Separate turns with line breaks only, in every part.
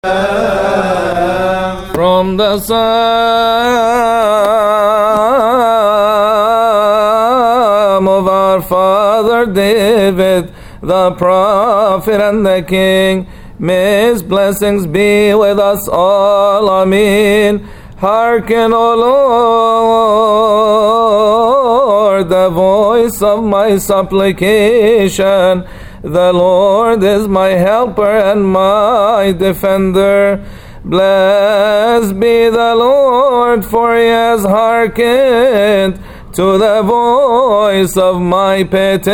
From the Psalm of our father David, the prophet and the king, may his blessings be with us all. Amen. Hearken, O Lord, the voice of my supplication. The Lord is my helper and my defender. Blessed be the Lord, for he has hearkened to the voice of my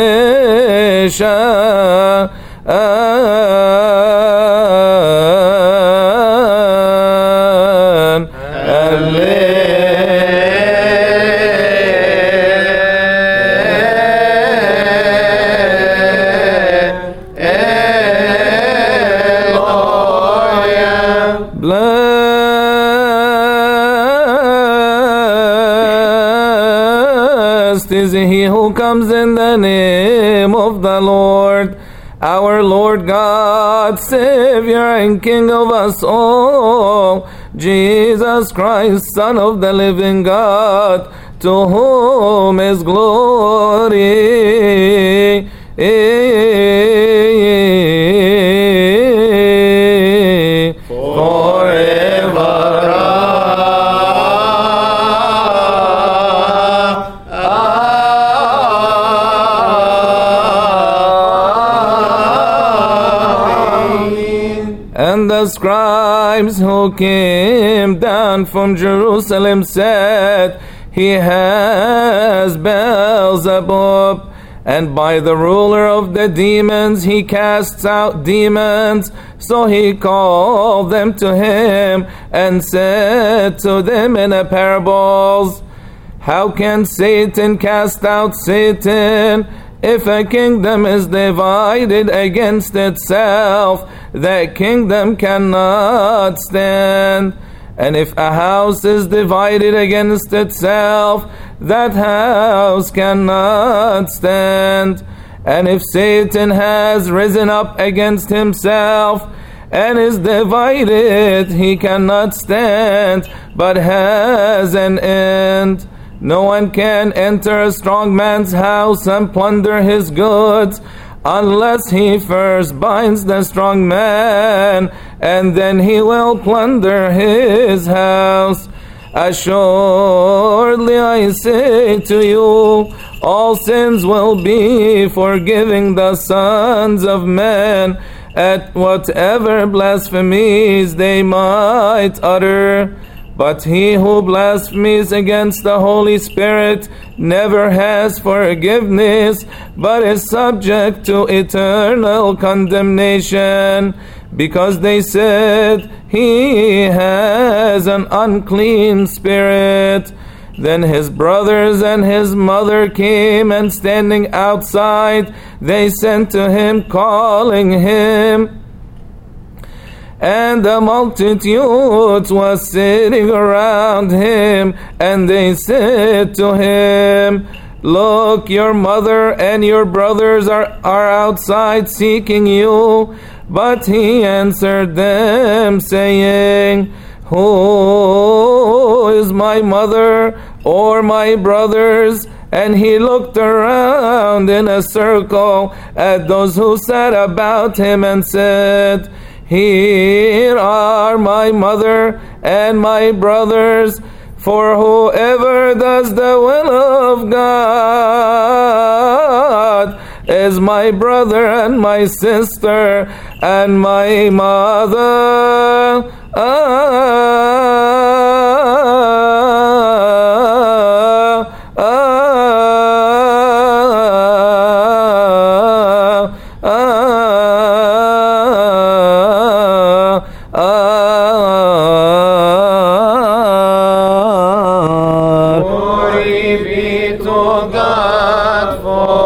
petition. Blessed is he who comes in the name of the Lord, our Lord God, Savior and King of us all, Jesus Christ, Son of the living God, to whom is glory. And the scribes who came down from Jerusalem said, He has Beelzebub, and by the ruler of the demons he casts out demons. So he called them to him and said to them in a parables, How can Satan cast out Satan? If a kingdom is divided against itself, that kingdom cannot stand. And if a house is divided against itself, that house cannot stand. And if Satan has risen up against himself and is divided, he cannot stand, but has an end. No one can enter a strong man's house and plunder his goods unless he first binds the strong man, and then he will plunder his house. Assuredly, I say to you, all sins will be forgiven the sons of men at whatever blasphemies they might utter. But he who blasphemes against the Holy Spirit never has forgiveness, but is subject to eternal condemnation, because they said, He has an unclean spirit. Then his brothers and his mother came, and standing outside, they sent to him, calling him. And the multitude was sitting around him, and they said to him, Look, your mother and your brothers are, are outside seeking you. But he answered them, saying, Who is my mother or my brothers? And he looked around in a circle at those who sat about him and said, here are my mother and my brothers, for whoever does the will of God is my brother and my sister and my mother.
Glory be to God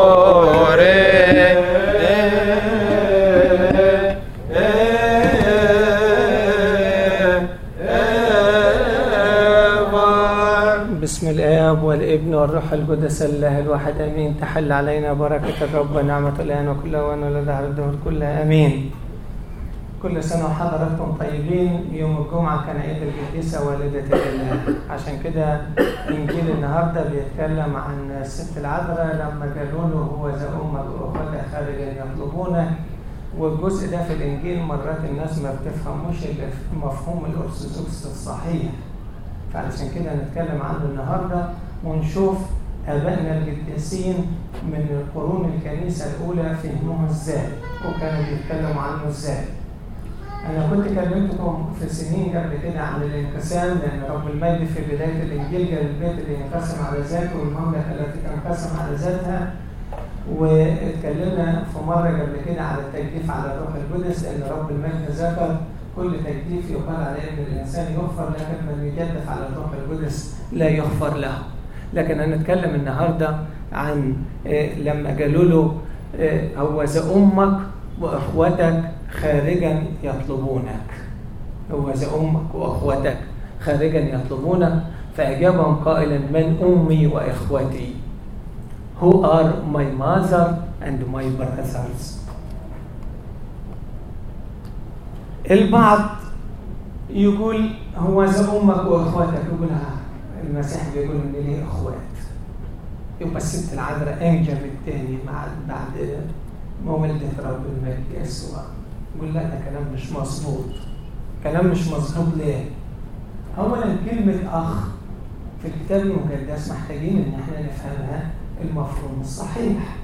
forever.
بسم الآب والابن والروح القدس الله الواحد آمين تحل علينا بركة الرب ونعمة الآن وكل أوان ولدى الدهور كلها آمين كل سنة وحضراتكم طيبين يوم الجمعة كان عيد القديسة والدة الإله عشان كده إنجيل النهاردة بيتكلم عن الست العذراء لما قالوا له هو ذا أمك وأخواتها خارجا يطلبونك والجزء ده في الإنجيل مرات الناس ما بتفهموش إلا في مفهوم الأرثوذكس الصحيح فعشان كده نتكلم عنه النهاردة ونشوف آبائنا القديسين من القرون الكنيسة الأولى فهموه إزاي وكانوا بيتكلموا عنه إزاي أنا كنت كلمتكم في سنين قبل كده عن الانقسام لأن رب المجد في بداية الإنجيل قال البيت اللي ينقسم على ذاته والمملكة التي تنقسم على ذاتها واتكلمنا في مرة قبل كده على التجديف على الروح القدس لأن رب المجد ذكر كل تجديف يقال عليه أن الإنسان يغفر لكن من يجدف على الروح القدس لا يغفر له لكن هنتكلم النهارده عن لما قالوا له هو ذا امك واخوتك خارجا يطلبونك هو ذا امك واخوتك خارجا يطلبونك فاجابهم قائلا من امي واخوتي who are my mother and my brothers البعض يقول هو ذا امك واخوتك يقول المسيح بيقول ان ليه اخوات يبقى الست العذراء انجبت تاني مع بعد ما ولدت رب المجد يسوع يقول لا ده كلام مش مظبوط كلام مش مظبوط ليه؟ اولا كلمه اخ في الكتاب المقدس محتاجين ان احنا نفهمها المفهوم الصحيح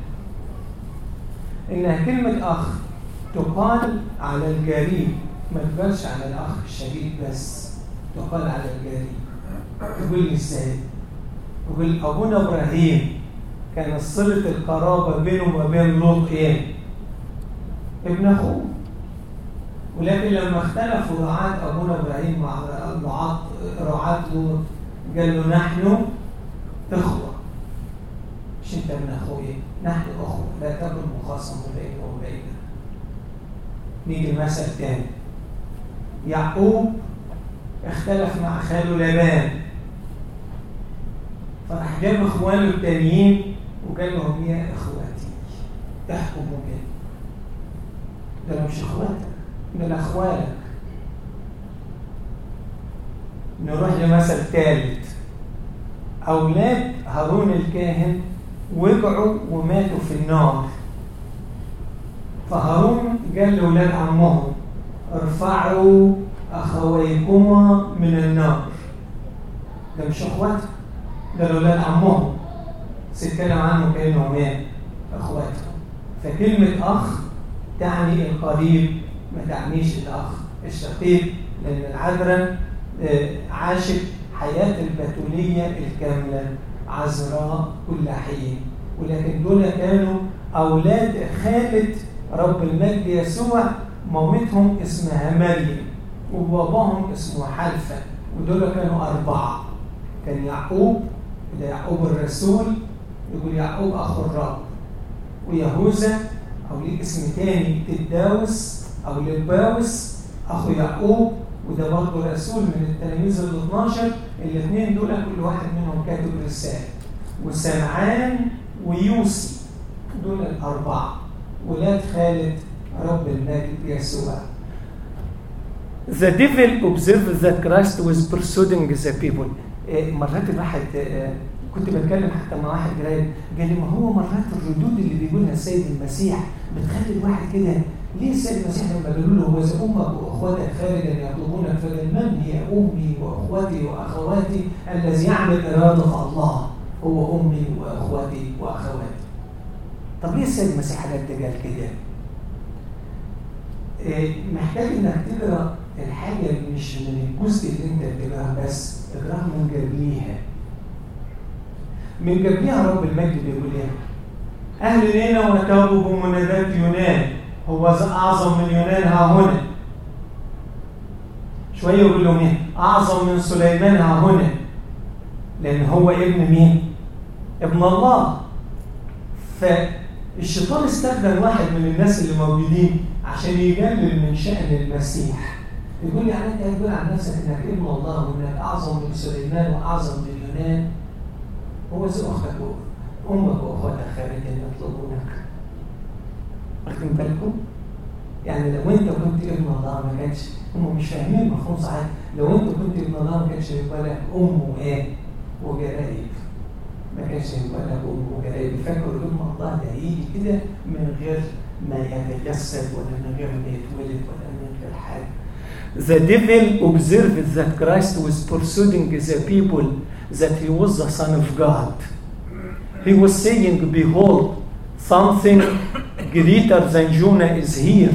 انها كلمه اخ تقال على الجريء ما تقالش على الاخ الشديد بس تقال على الجريء يقول لي ازاي؟ يقول ابونا ابراهيم كان صله القرابه بينه وبين لوط ايه؟ ابن اخوه ولكن لما اختلفوا رعاة ابونا ابراهيم مع رعاة رعاة لوط قال له نحن اخوه مش انت ابن اخويا نحن اخوه لا تكن مخاصمه بينه وبيننا نيجي المثل تاني يعقوب اختلف مع خاله لابان فراح جاب اخوانه التانيين وقال لهم يا اخواتي احكموا بي ده مش اخواتك ده اخوالك نروح لمثل ثالث اولاد هارون الكاهن وقعوا وماتوا في النار فهارون قال لاولاد عمهم ارفعوا اخويكما من النار ده مش اخواتك ده اولاد عمهم سيتكلم عنه كانه مات اخواتهم فكلمه اخ تعني القريب ما تعنيش الاخ الشقيق لان العذراء عاشت حياه البتوليه الكامله عذراء كل حين ولكن دول كانوا اولاد خاله رب المجد يسوع مامتهم اسمها مريم وباباهم اسمه حلفة ودول كانوا أربعة كان يعقوب ده يعقوب الرسول يقول يعقوب أخو الرب ويهوذا أو ليه اسم تاني تداوس أو لباوس أخو يعقوب وده برضه رسول من التلاميذ ال 12 الاثنين دول كل واحد منهم كاتب رسالة وسمعان ويوسي دول الأربعة ولاد خالد رب المجد يسوع The devil observed that Christ was pursuing the people. مرات الواحد كنت بتكلم حتى مع واحد قريب قال لي ما هو مرات الردود اللي بيقولها السيد المسيح بتخلي الواحد كده ليه السيد المسيح لما قالوا له هو اذا امك واخواتك خارجا يطلبونك فقال من هي امي واخوتي واخواتي الذي يعمل اراده الله هو امي واخواتي واخواتي. طب ليه السيد المسيح قال قال كده؟ محتاج انك تقرا الحاجه مش من الجزء اللي انت بتقراها بس اقراها من قبليها من قبليها رب المجد بيقول ايه اهل لينا وتابوا بمنادات يونان هو اعظم من يونان ها هنا شويه يقول لهم ايه اعظم من سليمان ها هنا لان هو ابن مين ابن الله فالشيطان استخدم واحد من الناس اللي موجودين عشان يقلل من شأن المسيح يقول يعني انت تقول عن نفسك انك ابن الله وانك اعظم من سليمان واعظم من يونان هو زي اختك امك واخواتك خارجين يطلبونك واخدين بالكم؟ يعني لو انت كنت ابن الله ما كانش هم مش فاهمين مفهوم صحيح لو انت كنت ابن الله ما كانش هيبقى لك ام وايه وجرايب ما كانش هيبقى لك ام وجرايب فاكر ابن الله ده هيجي كده من غير ما يتجسد ولا من غير ما يتولد ولا من غير حاجه The devil observed that Christ was pursuing the people, that he was the Son of God. He was saying, Behold, something greater than Jonah is here.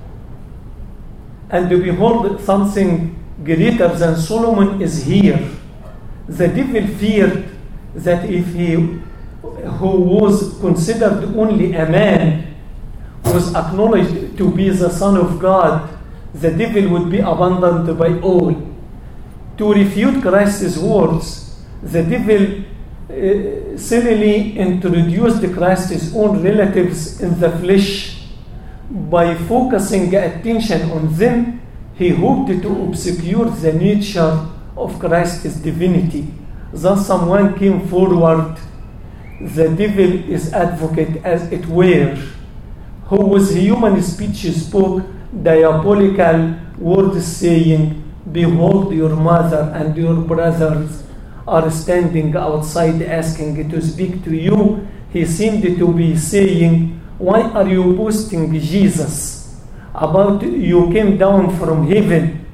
And behold, something greater than Solomon is here. The devil feared that if he, who was considered only a man, was acknowledged to be the Son of God, the devil would be abandoned by all. To refute Christ's words, the devil uh, silly introduced Christ's own relatives in the flesh. By focusing attention on them, he hoped to obscure the nature of Christ's divinity. Thus, someone came forward. The devil is advocate, as it were, who with human speech spoke diabolical words, saying, Behold, your mother and your brothers are standing outside asking to speak to you. He seemed to be saying, Why are you boasting Jesus? About you came down from heaven.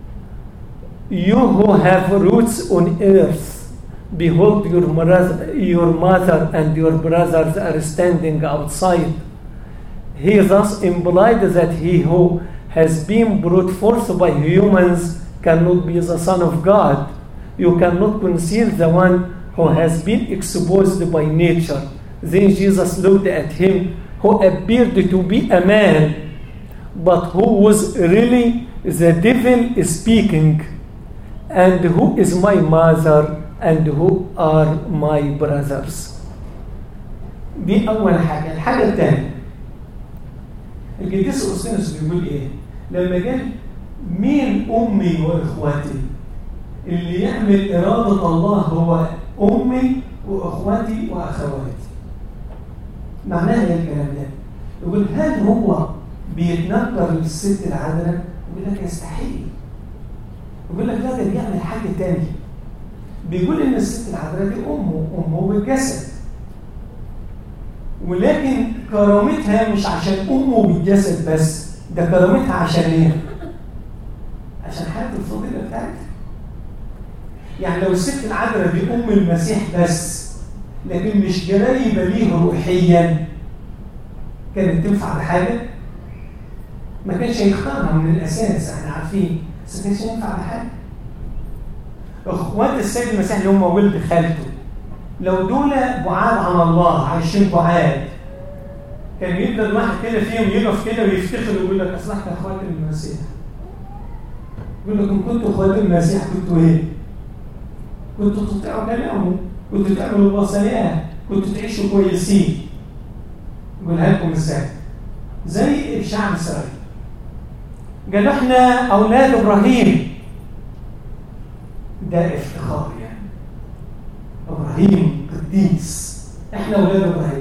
You who have roots on earth, behold, your mother, your mother and your brothers are standing outside. He thus implied that he who has been brought forth by humans cannot be the Son of God. You cannot conceal the one who has been exposed by nature. Then Jesus looked at him who appeared to be a man, but who was really the devil speaking, and who is my mother, and who are my brothers. دي أول حاجة، الحاجة الثانية القديس أوسطينوس بيقول إيه؟ لما قال مين أمي وإخواتي؟ اللي يعمل إرادة الله هو أمي وإخواتي وأخواتي. معناها إيه الكلام ده؟ يقول هل هو بيتنكر للست العذراء؟ يقول لك يستحيل. يقول لك لا ده بيعمل حاجة تانية. بيقول إن الست العذراء دي أمه، أمه بالجسد. ولكن كرامتها مش عشان أمه بالجسد بس، ده كرامتها عشان إيه؟ عشان حالة الفضيلة بتاعتها. يعني لو الست العذراء دي ام المسيح بس لكن مش قريبه ليه روحيا كانت تنفع بحاجه ما كانش هيختارها من الاساس احنا عارفين بس ما كانش ينفع بحاجه اخوات السيد المسيح اللي هم ولد خالته لو دول بعاد عن الله عايشين بعاد كان يفضل واحد كده فيهم يقف كده ويفتخر ويقول لك اصل احنا اخوات المسيح يقول لك ان كنتوا اخوات المسيح كنتوا ايه؟ كنتوا تطيعوا كلامه كنتوا تعملوا الوصاياه كنتوا تعيشوا كويسين يقولها لكم ازاي زي الشعب الاسرائيلي قالوا احنا اولاد ابراهيم ده افتخار يعني ابراهيم قديس احنا اولاد ابراهيم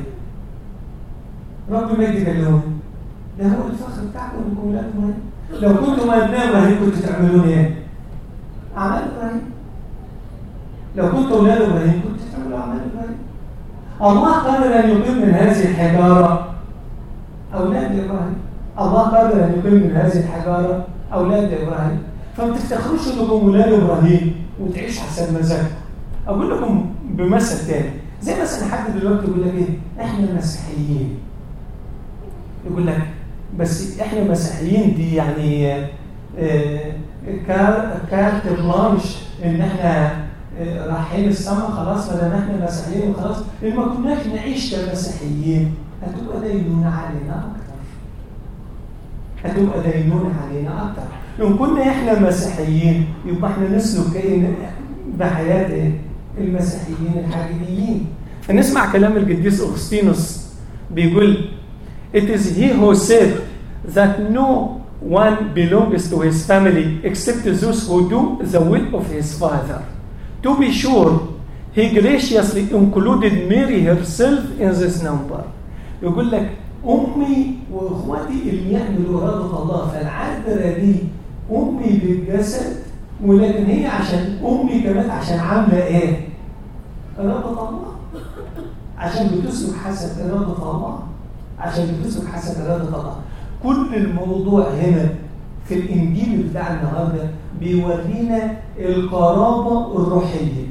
رب مجد قال لهم ده هو الفخر بتاعكم انكم اولاد ابراهيم لو كنتم ابناء ابراهيم كنتوا تعملون ايه؟ اعمال ابراهيم لو كنت اولاد ابراهيم كنت تعملوا اعمال ابراهيم الله قادر ان يقيم من هذه الحجاره اولاد ابراهيم الله قادر ان يقيم من هذه الحجاره اولاد ابراهيم فما تفتخروش انكم اولاد ابراهيم وتعيش حسب مزاجكم اقول لكم بمثل تاني زي مثلا حد دلوقتي يقول لك ايه احنا مسيحيين يقول لك بس احنا مسيحيين دي يعني آه كارت بلانش ان احنا رايحين السما خلاص ما دام احنا مسيحيين وخلاص ان ما كناش نعيش كمسيحيين هتبقى دينونة علينا اكتر هتبقى دينونة علينا اكتر لو كنا احنا مسيحيين يبقى احنا نسلك ايه بحياة المسيحيين الحقيقيين فنسمع كلام القديس اغسطينوس بيقول It is he who said that no one belongs to his family except those who do the will of his father. To be sure, he graciously included Mary herself in this number. يقول لك امي واخواتي اللي يعملوا اراده الله فالعذراء دي امي بالجسد ولكن هي عشان امي كمان عشان عامله ايه؟ اراده الله عشان بتسلك حسب اراده الله عشان بتسلك حسب اراده الله كل الموضوع هنا في الانجيل بتاع النهارده بيورينا القرابه الروحيه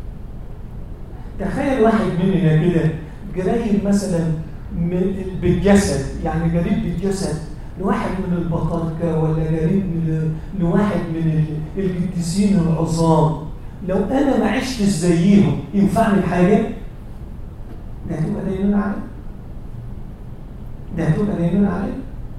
تخيل واحد مننا كده قريب مثلا من بالجسد يعني قريب بالجسد لواحد من البطاركة ولا قريب من لواحد من القديسين العظام لو انا ما عشتش زيهم ينفعني بحاجه ده هتبقى دينون عليه ده هتبقى دينون عليه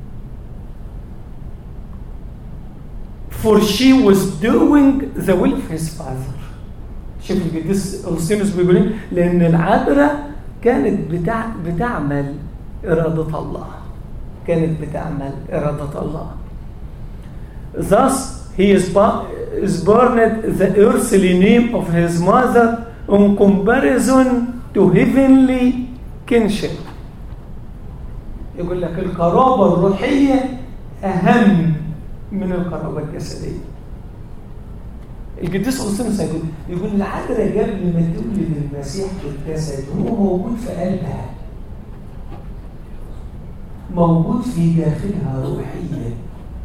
for she was doing the will of his father شوف القديس أوسطينوس بيقول ايه لأن العذراء كانت بتع... بتعمل إرادة الله كانت بتعمل إرادة الله thus he is, is burned the earthly name of his mother in comparison to heavenly kinship يقول لك القرابة الروحية أهم من القرابة الجسدية القديس أوسطينوس يقول يقول العذراء قبل ما تولد المسيح في الجسد هو موجود في قلبها موجود في داخلها روحيا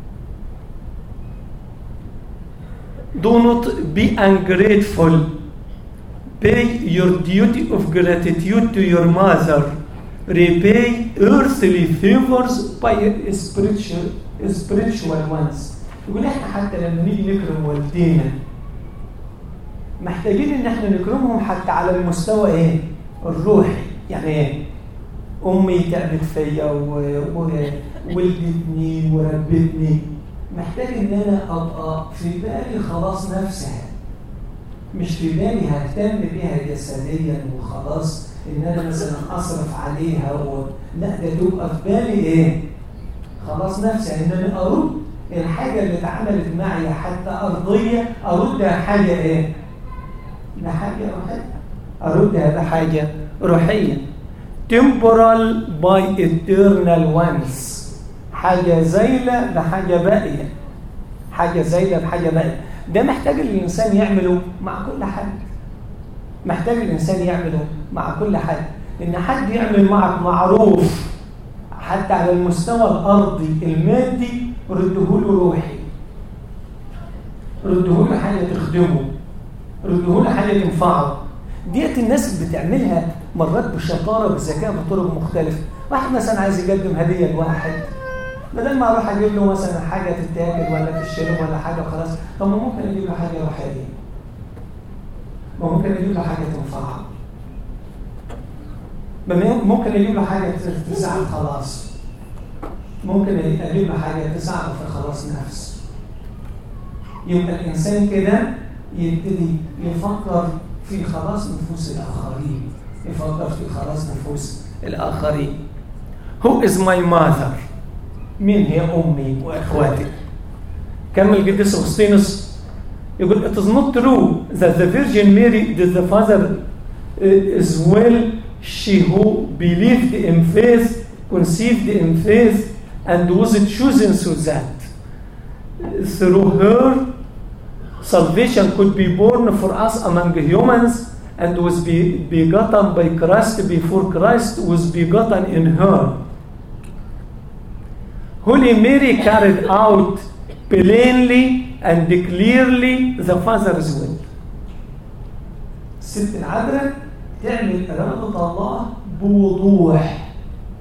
Do not be ungrateful. Pay your duty of gratitude to your mother. Repay earthly favors by spiritual, spiritual ones. يقول احنا حتى لما نيجي نكرم والدينا محتاجين ان احنا نكرمهم حتى على المستوى ايه؟ الروحي يعني ايه؟ امي تعبت فيا وولدتني وربتني محتاج ان انا ابقى في بالي خلاص نفسها مش في بالي ههتم بيها جسديا وخلاص ان انا مثلا اصرف عليها و... لا ده تبقى في بالي ايه خلاص نفسها ان انا ارد الحاجه اللي اتعملت معي حتى ارضيه اردها حاجه ايه لحاجه روحيه اردها بحاجه روحيه temporal by eternal ones حاجة زايلة بحاجة باقية حاجة زايلة بحاجة باقية ده محتاج الإنسان يعمله مع كل حد محتاج الإنسان يعمله مع كل حد إن حد يعمل معك معروف حتى على المستوى الأرضي المادي رده له روحي رده له حاجة تخدمه رده له حاجة تنفعه ديت الناس بتعملها مرات بشطارة بذكاء بطرق مختلفة واحد مثلا عايز يقدم هدية لواحد بدل ما اروح اجيب له مثلا حاجه تتاكل ولا تشرب ولا حاجه وخلاص طب ما ممكن اجيب له حاجه روحيه ما ممكن اجيب له حاجه تنفعه ممكن اجيب له حاجه تساعد خلاص ممكن اجيب له حاجه تساعده في خلاص نفس يبقى الانسان كده يبتدي يفكر في خلاص نفوس الاخرين يفكر في خلاص نفوس الاخرين Who is my mother? مين هي أمي وإخواتي كمل القديس أغسطينوس يقول it is not true that the Virgin Mary did the Father as well she who believed in faith conceived in faith and was chosen so that through her salvation could be born for us among humans and was be, begotten by Christ before Christ was begotten in her Holy Mary carried out plainly and clearly the Father's will. الست العذراء تعمل إرادة الله بوضوح.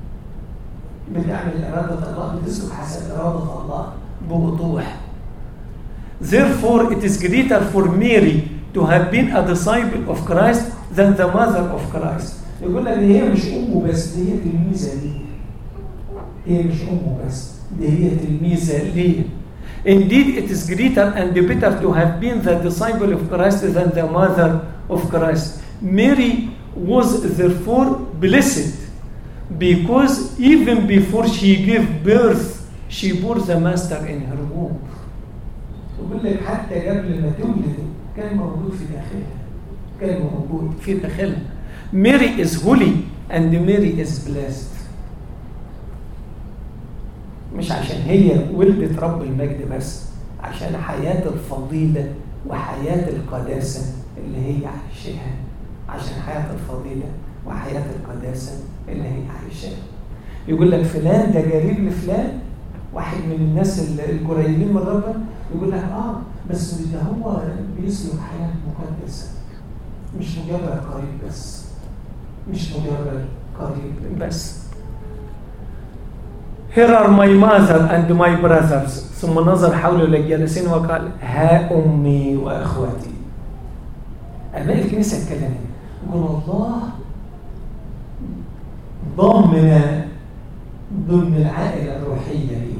بتعمل إرادة الله بتسلك حسب إرادة الله بوضوح. Therefore, it is greater for Mary to have been a disciple of Christ than the mother of Christ. يقول لك هي مش أمه بس دي هي تلميذة ليه. هي مش أمه بس دي هي تلميذة ليه Indeed, it is greater and better to have been the disciple of Christ than the mother of Christ. Mary was therefore blessed because even before she gave birth, she bore the Master in her womb. يقول لك حتى قبل ما تولد كان موجود في داخلها كان موجود في داخلها Mary is holy and Mary is blessed مش عشان هي ولدت رب المجد بس عشان حياة الفضيلة وحياة القداسة اللي هي عايشاها عشان حياة الفضيلة وحياة القداسة اللي هي عايشاها يقول لك فلان ده جريب لفلان واحد من الناس القريبين من ربنا يقول لك اه بس ده هو بيسلك حياة مقدسة مش مجرد قريب بس مش مجرد قريب بس Here are my mother and my brothers ثم نظر حوله للجالسين وقال ها أمي وأخواتي أبناء الكنيسة اتكلم يقول الله ضمن ضمن العائلة الروحية لي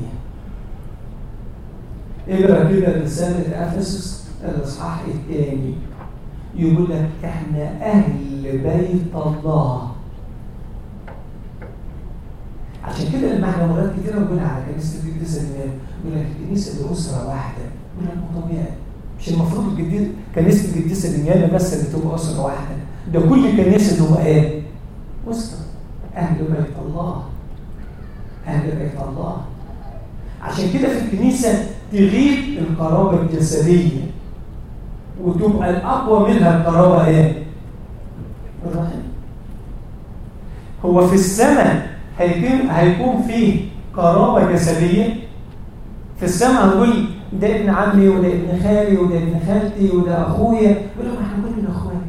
اقرا كده رسالة أفسس الإصحاح الثاني يقول لك احنا أهل بيت الله عشان كده لما احنا مرات كتير نقول على كنيسه القديسه اليونان يقول لك الكنيسه دي اسره واحده يقول لك ما طبيعي مش المفروض الجديد كنيسه القديسه اليونان بس اللي تبقى اسره واحده ده كل كنيسه تبقى ايه؟ اسره اهل بيت الله اهل بيت الله عشان كده في الكنيسه تغيب القرابه الجسديه وتبقى الاقوى منها القرابه ايه؟ الرحم هو في السماء هيكون هيكون في قرابه جسديه في السماء هنقول ده ابن عمي وده ابن خالي وده ابن خالتي وده اخويا يقول لهم احنا كلنا اخوات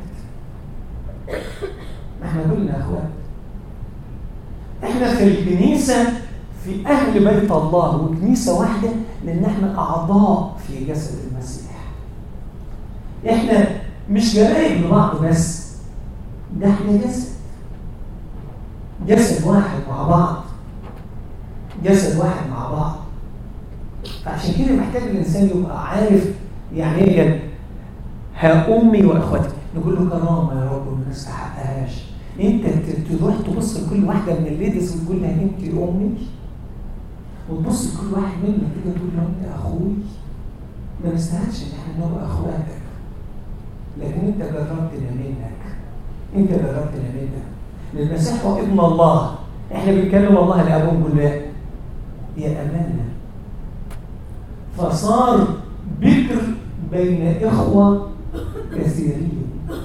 احنا كلنا اخوات احنا في الكنيسه في اهل بيت الله وكنيسه واحده لان احنا اعضاء في جسد المسيح احنا مش جرايد لبعض بس ده احنا جسد جسد واحد مع بعض جسد واحد مع بعض فعشان كده محتاج الانسان يبقى عارف يعني ايه ها امي واخواتي نقول له كرامه يا رب ما نستحقهاش انت تروح تبص لكل واحده من الليديز وتقول لها انت امي وتبص لكل واحد منا كده تقول له انت اخوي ما نستاهلش ان احنا نبقى اخواتك لكن انت جربتنا منك انت جربتنا منك المسيح هو ابن الله احنا بنتكلم الله الاب ونقول له يا امانه فصار بكر بين اخوه كثيرين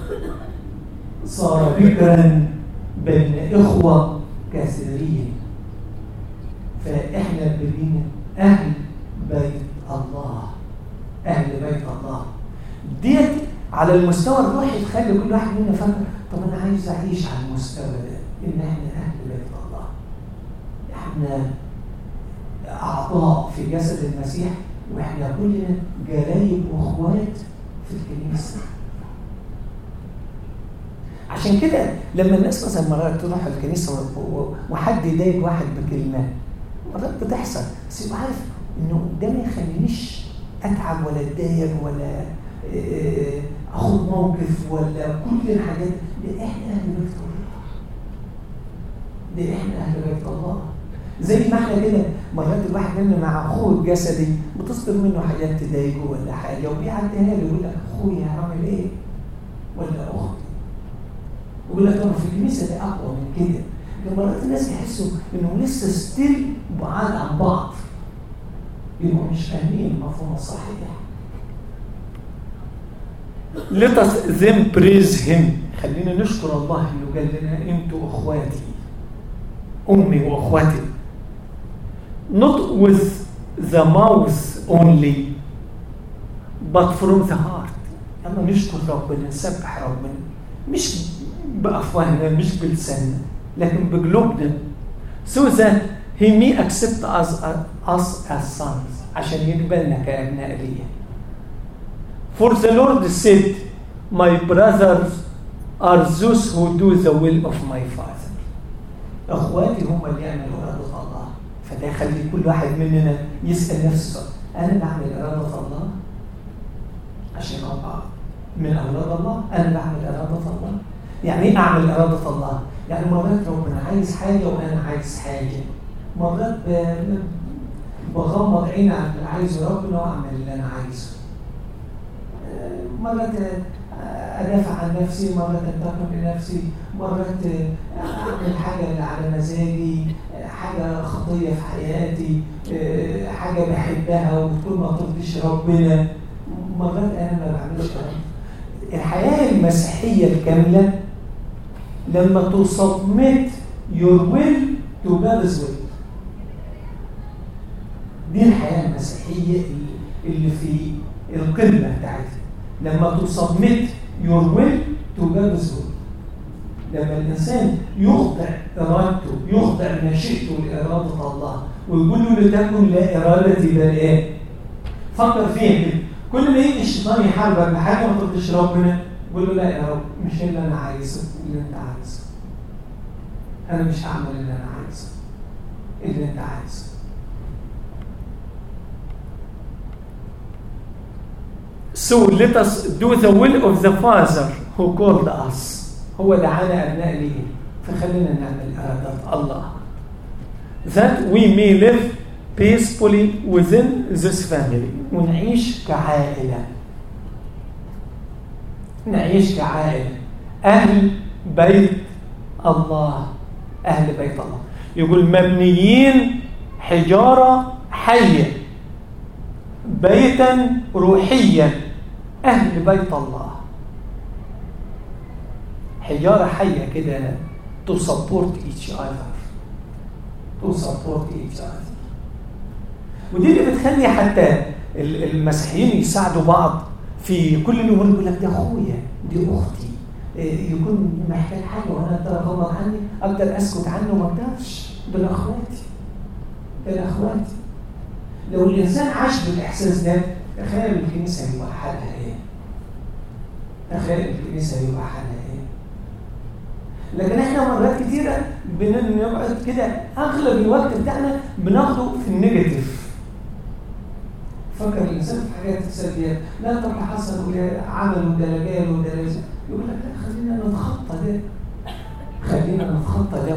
صار بكرا بين اخوه كثيرين فاحنا بقينا اهل بيت الله اهل بيت الله ديت على المستوى الروحي تخلي كل واحد منا فاكر طب انا عايز اعيش على المستوى ده ان احنا اهل بيت الله احنا اعضاء في جسد المسيح واحنا كلنا جلايب واخوات في الكنيسه عشان كده لما الناس مثلا مرات تروح الكنيسه وحد يضايق واحد بكلمه مرات بتحصل بس يبقى عارف انه ده ما يخلينيش اتعب ولا اتضايق ولا اخد موقف ولا كل الحاجات دي احنا اهل بيت الله دي احنا اهل بيت الله زي ما احنا كده مرات الواحد منا مع اخوه الجسدي بتصدر منه حاجات تضايقه ولا حاجه وبيعديها له يقول لك اخويا هعمل ايه؟ ولا اختي ويقول لك انا في الكنيسه ده اقوى من كده مرات الناس يحسوا انهم لسه ستيل بعاد عن بعض يبقوا مش فاهمين المفهوم الصحيح Let us then praise him خلينا نشكر الله انه قال لنا انتوا اخواتي امي واخواتي not with the mouth only but from the heart اما نشكر ربنا نسبح ربنا مش بافواهنا مش بلساننا لكن بقلوبنا so that he may accept us, us as sons عشان يقبلنا كابناء ليه For the Lord said, My brothers are those who do the will of my Father. اخواتي هم اللي يعملوا اراده الله فده يخلي كل واحد مننا يسال نفسه انا بعمل اراده الله عشان ابقى من اولاد الله انا بعمل اراده الله يعني ايه اعمل اراده الله يعني مرات ربنا عايز حاجه وانا عايز حاجه مرات بغمض عيني عن اللي عايزه ربنا واعمل اللي انا عايزه مرات ادافع عن نفسي مرات انتقم لنفسي مرات اعمل حاجه اللي على مزاجي حاجة خطية في حياتي آه، حاجة بحبها وبتكون ما ترضيش ربنا مرات أنا ما بعملش كده الحياة المسيحية الكاملة لما تصمت your will to God's will دي الحياة المسيحية اللي في القمة بتاعتها لما تصمت your will to God's will لما الإنسان يخضع إرادته يخضع مشيئته لإرادة الله ويقول له لتكن لا إرادتي بل إيه؟ فكر فيها كده كل ما يجي الشيطان يحاربك بحاجة ما ترضيش ربنا قول له لا يا رب مش اللي أنا عايزه اللي أنت عايزه أنا مش هعمل اللي أنا عايزه اللي أنت عايزه So let us do the will of the Father who called us. هو دعانا أبناء ليه فخلينا نعمل إرادة الله. That we may live peacefully within this family. ونعيش كعائلة. نعيش كعائلة. أهل بيت الله. أهل بيت الله. يقول مبنيين حجارة حية. بيتا روحيا أهل بيت الله حجارة حية كده to support each other to support each other ودي اللي بتخلي حتى المسيحيين يساعدوا بعض في كل الامور يقول لك ده اخويا دي اختي يكون محتاج حاجه وانا اقدر اغمض عني اقدر اسكت عنه ما اقدرش دول اخواتي دول اخواتي لو الإنسان عاش بالإحساس ده تخيل الكنيسة يبقى حالها إيه؟ تخيل الكنيسة يبقى حالها إيه؟ لكن إحنا مرات كتيرة بنقعد كده أغلب الوقت بتاعنا بناخده في النيجاتيف فكر الإنسان في حاجات سلبية لا طب حصل وده عمل وده لجال وده لازم يقول لك لا خلينا نتخطى ده خلينا نتخطى ده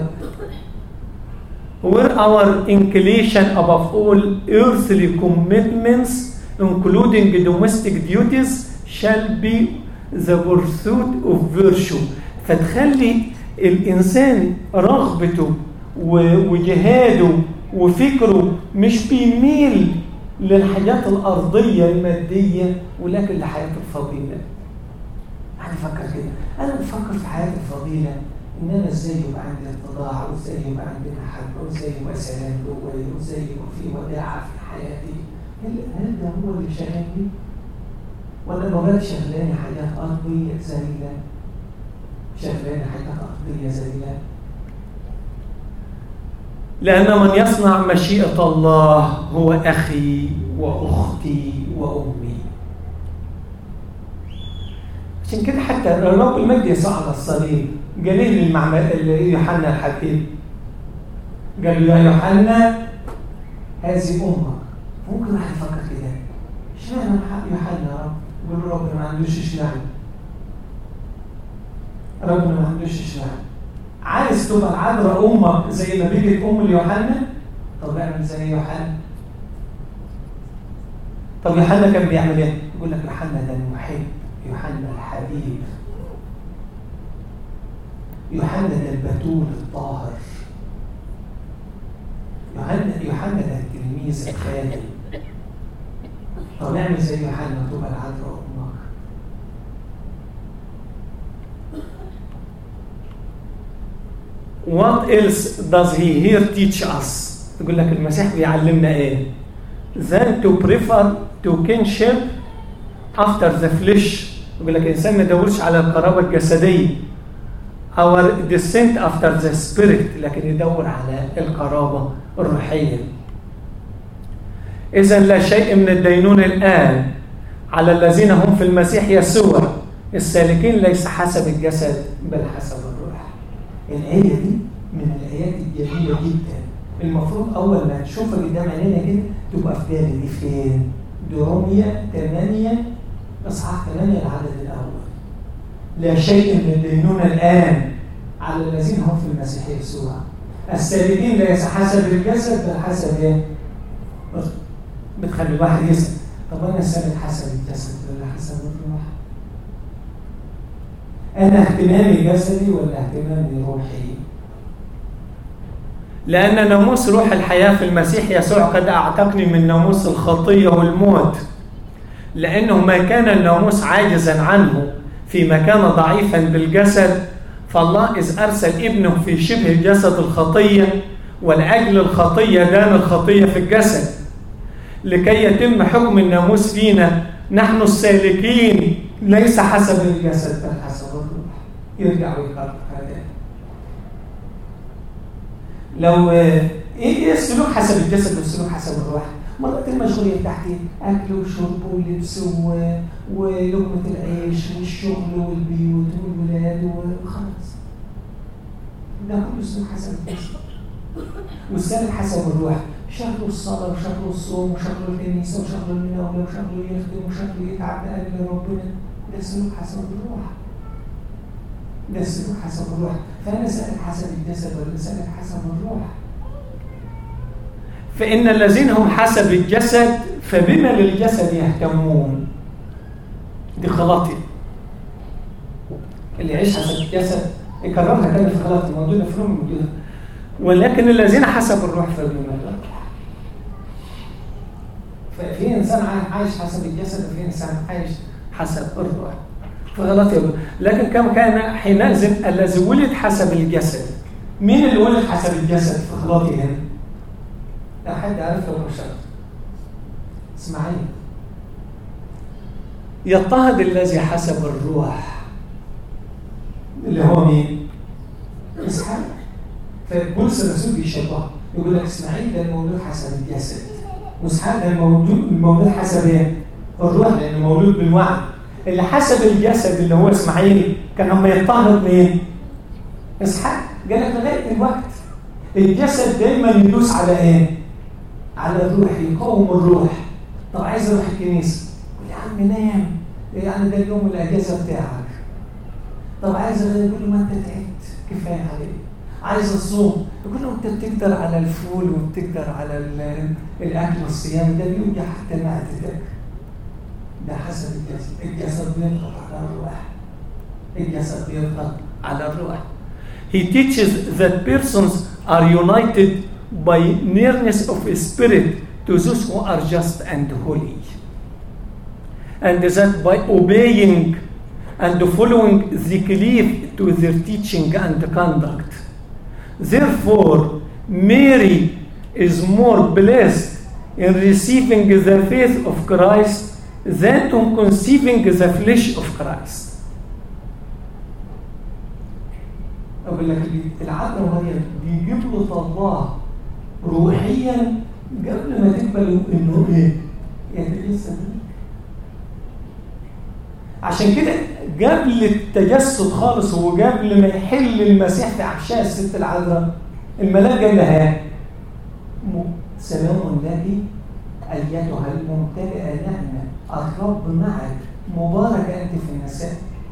where our inclination above all earthly commitments, including domestic duties, shall be the pursuit of virtue. فتخلي الإنسان رغبته وجهاده وفكره مش بيميل للحاجات الأرضية المادية ولكن لحياة الفضيلة. حد فكر كده، أنا بفكر في حياة الفضيلة ان انا ازاي يبقى عندي اتضاع وازاي يبقى عندي محبه وازاي يبقى سلام جوايا وازاي يبقى في وداعه في حياتي هل هل ده هو اللي شغلني؟ ولا مرات شغلاني حاجات ارضيه ذليله؟ شغلاني حاجات ارضيه ذليله؟ لأن من يصنع مشيئة الله هو أخي وأختي وأمي عشان كده حتى الرب المجد يسوع على الصليب قال ليه للمعمل يوحنا الحبيب قال له يا يوحنا هذه امك ممكن واحد يفكر كده اشمعنى يوحنا يا رب يقول له ربنا ما عندوش اشمعنى ربنا ما عندوش اشمعنى عايز تبقى العذراء امك زي ما بيجت ام ليوحنا طب اعمل زي يوحنا طب يوحنا كان بيعمل ايه؟ يقول لك يوحنا ده المحب يوحنا الحبيب يوحنا ده البتول الطاهر يوحنا يوحنا ده التلميذ الخادم طب نعمل زي يوحنا تبقى العذراء امك What else does he here teach us? يقول لك المسيح بيعلمنا ايه؟ Then to prefer to kinship after the flesh يقول لك الانسان ما يدورش على القرابه الجسديه our descent after the spirit لكن يدور على القرابة الروحية إذا لا شيء من الدينون الآن على الذين هم في المسيح يسوع السالكين ليس حسب الجسد بل حسب الروح الآية دي من الآيات الجميلة جدا المفروض أول ما تشوفها قدام عينينا كده تبقى في بالي دي فين؟ دي رومية 8 إصحاح 8 العدد الأول لا شيء من الدينون الآن على الذين هم في المسيح يسوع السالكين ليس حسب الجسد بل حسب ايه؟ بتخلي الواحد يسأل طب أنا سالك حسب الجسد ولا حسب الروح؟ أنا اهتمامي جسدي ولا اهتمامي روحي؟ لأن ناموس روح الحياة في المسيح يسوع قد أعتقني من ناموس الخطية والموت لأنه ما كان الناموس عاجزا عنه فيما كان ضعيفا بالجسد فالله إذ أرسل ابنه في شبه جسد الخطية ولأجل الخطية دان الخطية في الجسد لكي يتم حكم الناموس فينا نحن السالكين ليس حسب الجسد بل حسب الروح يرجع ويقرر هذا لو ايه السلوك حسب الجسد والسلوك حسب الروح مرات المشغولية بتاعتي أكل وشرب ولبس و... ولقمة العيش والشغل والبيوت والولاد وخلاص ده كله سلوك حسب الجسد والسالك حسب الروح شغله الصلاة وشغله الصوم وشغله الكنيسة وشغله المناولة وشغله يخدم وشغله يتعب لأجل ربنا ده سلوك حسب الروح ده سلوك حسب الروح فأنا سالك حسب الجسد ولا سالك حسب الروح فإن الذين هم حسب الجسد فبما للجسد يهتمون دي خلاطي اللي يعيش حسب الجسد يكررها كده في خلاطي موجودة في روم موجودة ولكن الذين حسب الروح فبما للروح ففي إنسان عايش حسب الجسد وفي إنسان عايش حسب الروح فغلط يقول لكن كم كان حينئذ الذي ولد حسب الجسد مين اللي ولد حسب الجسد في خلاطي هنا؟ لا حد عارف لو مشاهد اسمعي يضطهد الذي حسب الروح اللي هو مين؟ اسحاق فبولس الرسول بيشبهه يقول لك اسماعيل ده المولود حسب الجسد واسحاق ده المولود المولود حسب ايه؟ الروح لانه مولود بالوعي اللي حسب الجسد اللي هو اسماعيل كان هم يضطهد مين؟ اسحاق قال لك لغايه الوقت الجسد دايما يدوس على ايه؟ على الروح يقاوم الروح طب عايز اروح الكنيسه يقول يا عم نام يعني ده اليوم الاجازه بتاعك طب عايز يقول له ما انت تعبت كفايه عليك عايز الصوم يقول له انت بتقدر على الفول وبتقدر على الاكل والصيام ده بيوجع حتى معدتك ده حسب الجسد الجسد بيضغط على الروح الجسد بيضغط على الروح He teaches that persons are united by nearness of spirit to those who are just and holy. And that by obeying and following the belief to their teaching and conduct. Therefore, Mary is more blessed in receiving the faith of Christ than in conceiving the flesh of Christ. أقول لك العذراء مريم بيجيب له الله روحيا قبل ما تقبل انه ايه؟ يتجسد عشان كده قبل التجسد خالص وقبل ما يحل المسيح في احشاء الست العذراء الملاك قال لها سلام لك ايتها الممتلئه نعمه الرب معك مباركه انت في النساء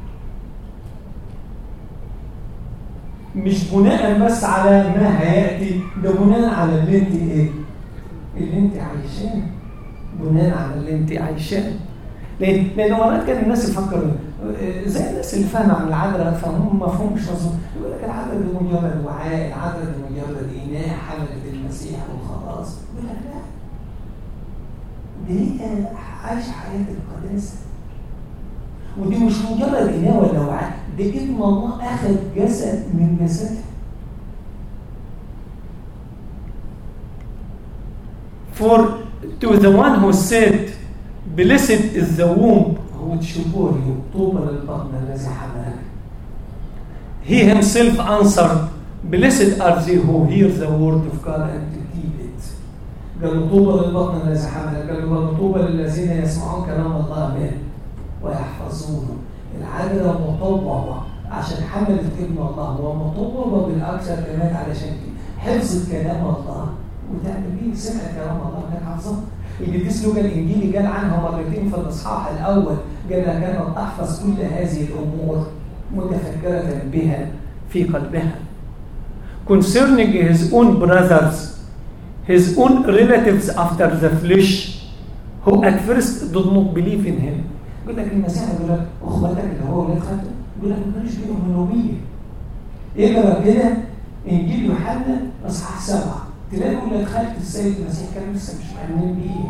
مش بناء بس على ما هياتي ده بناء على اللي انت ايه اللي انت عايشاه بناء على اللي انت عايشاه ليه؟ لان مرات كان الناس يفكروا زي الناس اللي فاهمه عن العذراء فهم مفهوم مش مظبوط يقول لك العذراء دي مجرد وعاء العذراء دي مجرد اناء حملت المسيح وخلاص يقول لك لا دي هي عايشه حياه القداسه ودي مش مجرد اناء ولا وعاء دي ابن الله اخذ جسد من جسدها For to the one who said blessed is the womb which bore you طوبى للبطن الذي حملك He himself answered blessed are they who hear the word of God and keep it قال له طوبى للبطن الذي حملك قال له طوبى للذين يسمعون كلام الله به ويحفظونه العذراء مطوبة عشان حملت ابن الله ومطوبة بالأكثر كمان علشان حفظت كلام الله وتعمل بيه سمع كلام الله كان حافظه القديس لوقا الانجيلي قال عنها مرتين في الاصحاح الاول قال لها كانت تحفظ كل هذه الامور متفكره بها في قلبها concerning his own brothers his own relatives after the flesh who at first did not believe in him يقول لك المسيح يقول لك اخواتك اللي هو ولاد خالته يقول لك ما كانوش بيؤمنوا بيه اقرا كده انجيل يوحنا اصحاح سبعه تلاقوا ولاد خالة السيد المسيح كانوا لسه مش مؤمنين بيه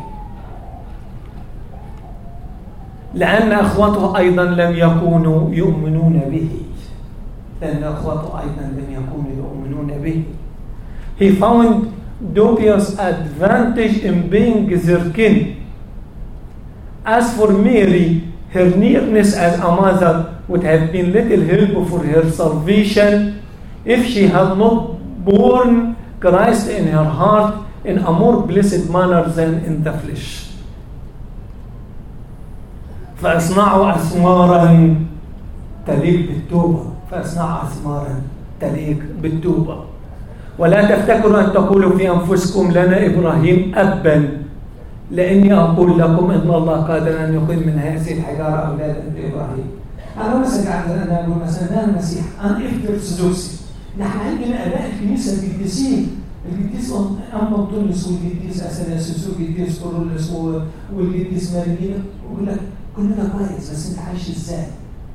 لأن أخوته أيضا لم يكونوا يؤمنون به لأن أخوته أيضا لم يكونوا يؤمنون به He found dubious advantage in being their kin. As for Mary, her nearness as a mother would have been little help for her salvation if she had not borne Christ in her heart in a more blessed manner than in the flesh. فاصنعوا أثمارا تليق بالتوبة فاصنعوا أثمارا تليق بالتوبة ولا تفتكروا أن تقولوا في أنفسكم لنا إبراهيم أبا لأني أقول لكم إن الله قادر أن يقيم من هذه الحجارة أولادا لإبراهيم أنا مثلا قاعد أنا أقول مثلا ده المسيح أنا إرثوذكسي نحن عندنا آباء الكنيسة القديسين القديس أما أنطونيوس والقديس أثناسيوس والقديس كورولوس والقديس مارينا يقول لك كل ده كويس بس أنت عايش إزاي؟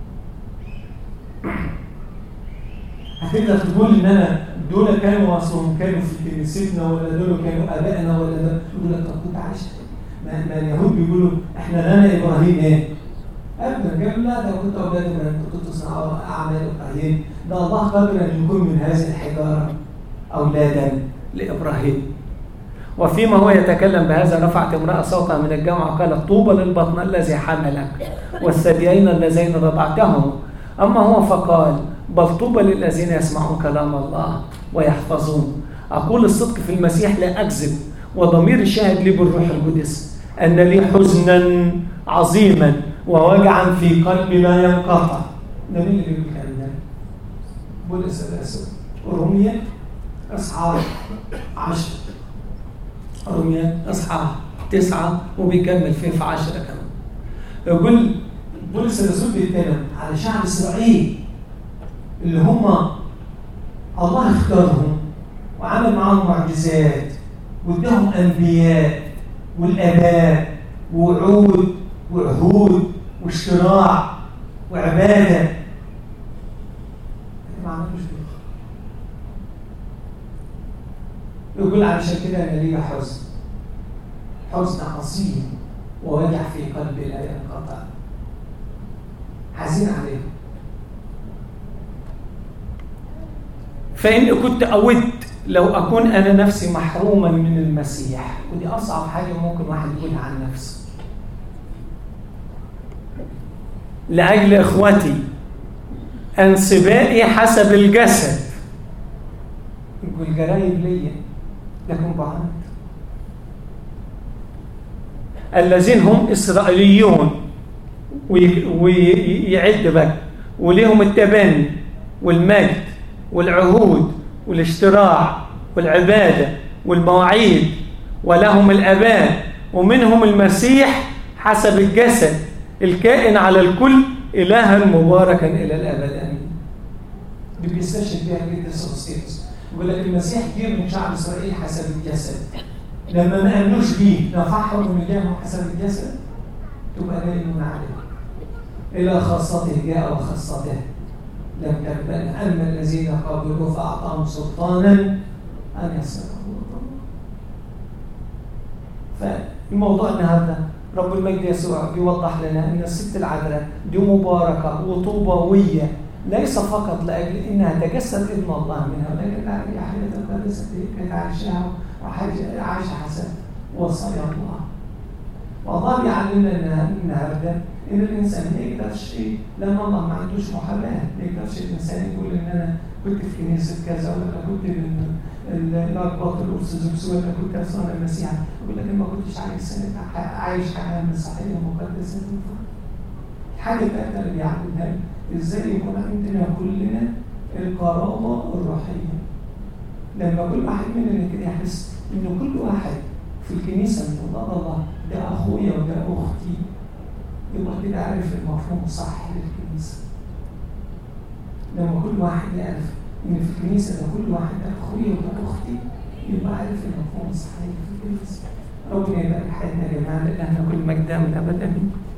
هتقدر تقول ان انا دول كانوا اصلهم كانوا في كنيستنا ولا دول كانوا ابائنا ولا ده يقول لك طب كنت عايش ما, ما اليهود بيقولوا احنا لنا ابراهيم ايه؟ ابدا قالوا لا ده كنت اولاد ابراهيم كنتوا تصنعوا اعمال ابراهيم ده الله قادر ان يكون من هذه الحجاره اولادا لابراهيم وفيما هو يتكلم بهذا رفعت امرأة صوتها من الجامعة قالت طوبى للبطن الذي حملك والثديين اللذين رضعتهم أما هو فقال بل طوبى للذين يسمعون كلام الله ويحفظون أقول الصدق في المسيح لا أكذب وضمير الشاهد لي بالروح القدس أن لي حزنا عظيما ووجعا في قلبي لا ينقطع ده مين اللي بيقول الكلام ده؟ بولس الرسول روميا أصحاب عشر روميا أصحاب تسعة وبيكمل فيه في عشرة كمان يقول بولس الرسول بيتكلم على شعب إسرائيل اللي هم الله اختارهم وعمل معاهم معجزات واداهم انبياء والاباء ووعود وعهود واشتراع وعباده ما عملوش يقول علشان كده انا ليا حزن حزن عظيم ووجع في قلبي لا ينقطع حزين عليهم فإن كنت أود لو أكون أنا نفسي محروما من المسيح ودي أصعب حاجة ممكن واحد يقولها عن نفسه لأجل إخوتي انصبائي حسب الجسد يقول جرايب ليا لكن بعض الذين هم إسرائيليون ويعد بقى وليهم التبني والمجد والعهود والاشتراع والعبادة والمواعيد ولهم الأباء ومنهم المسيح حسب الجسد الكائن على الكل إلها مباركا إلى الأبد آمين دي بيستشهد بيها القديس أوستيوس يقول لك المسيح جه من شعب إسرائيل حسب الجسد لما ما آمنوش بيه نفعهم من جاهم حسب الجسد تبقى دايما عليه إلى خاصته جاء وخاصته لم تقبل أما الذين قبلوا فأعطاهم سلطانا أن يسرقوا فالموضوع النهارده رب المجد يسوع بيوضح لنا أن الست العذراء دي مباركة وطوبوية ليس فقط لأجل إنها تجسد ابن الله منها ولكن هي حياة القدسة كانت عايشاها وعايشة حسب وصايا الله والله بيعلمنا النهارده ان الانسان ما يقدرش ايه لان الله ما عندوش محاباه ما يقدرش الانسان يقول ان انا كنت في كنيسه كذا ولا كنت الارباط الارثوذكس ولا كنت اصلا المسيح يقول لك ما كنتش عايش عايش حياه مسيحيه مقدسه الحاجه الثالثه اللي بيعلمها ازاي يكون عندنا كلنا القرابه الروحيه لما كل واحد مننا كده يحس ان كل واحد في الكنيسه من الله الله ده اخويا وده اختي يبقى كده عارف المفهوم الصح للكنيسه لما كل واحد يعرف ان في الكنيسه ده كل واحد ده اخويا وده اختي يبقى عارف المفهوم الصحيح في الكنيسه ربنا يبارك حياتنا يا جماعه لان كل مجد من ابد امين